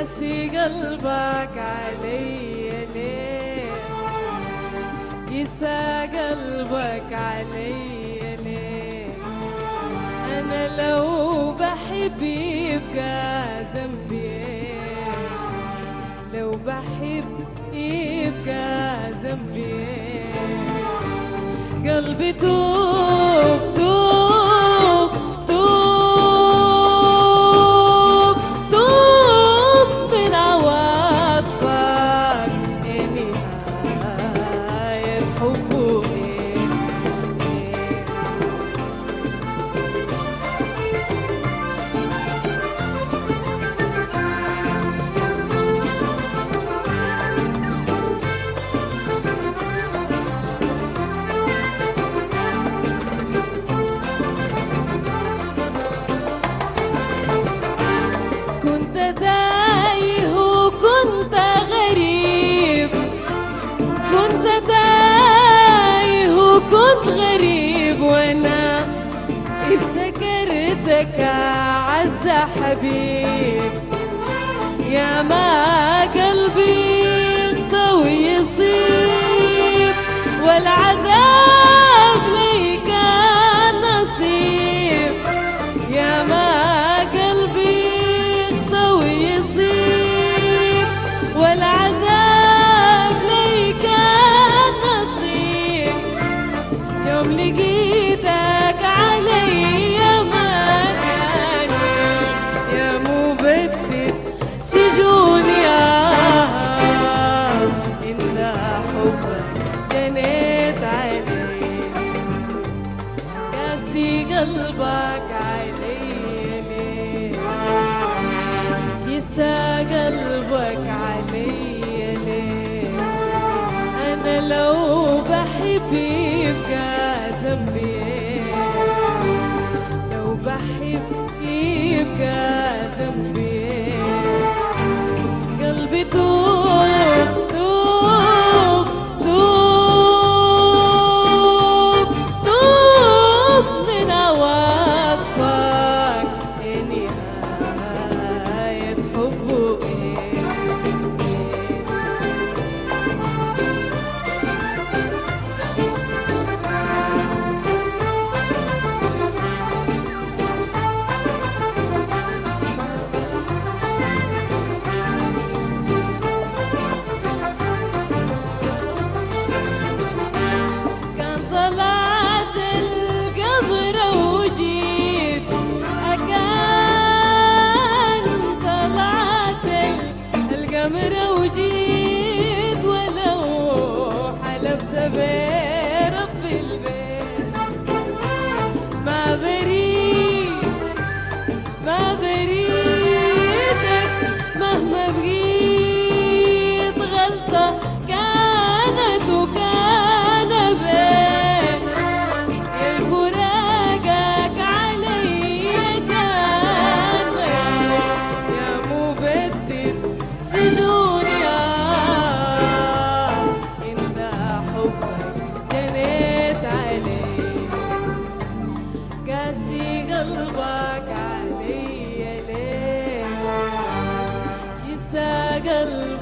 قاسي قلبك علي ليه يسا قلبك علي ليه انا لو بحب يبقى ذنبي إيه؟ لو بحب يبقى ذنبي إيه؟ قلبي توب توب توب توب من عواطفك إيه نهاية حبه إيه إيه كنت تايه وكنت غريب كنت تايه وكنت غريب وانا افتكرتك اعز حبيب يا ما قلبي يخطى ويصيب والعذاب لي كان نصيب يا ما قلبي يخطى ويصيب والعذاب لي كان نصيب يوم لقيتك علي ما كان يا مبدد شجوني آه انت حبك جنيت علي قاسي قلبك علي ليه يسا قلبك علي ليه انا لو بحب يبقى ذنبي إيه؟ لو بحب يبقى ذنبي إيه؟ قلبي توب توب توب توب من عواطفك إيه نهاية حبه إيه إيه كان طلعت القمر وجيت أكان طلعت القمر وجيت ولو حلفت برب البيت ما بريد ما بريدك مهما بقيت غلطة كانت وكان بين الفراقك علي كان يا مبدد شنون يا انت حبك جنيت علي قاسي قلبك علي ليه يسا قلبك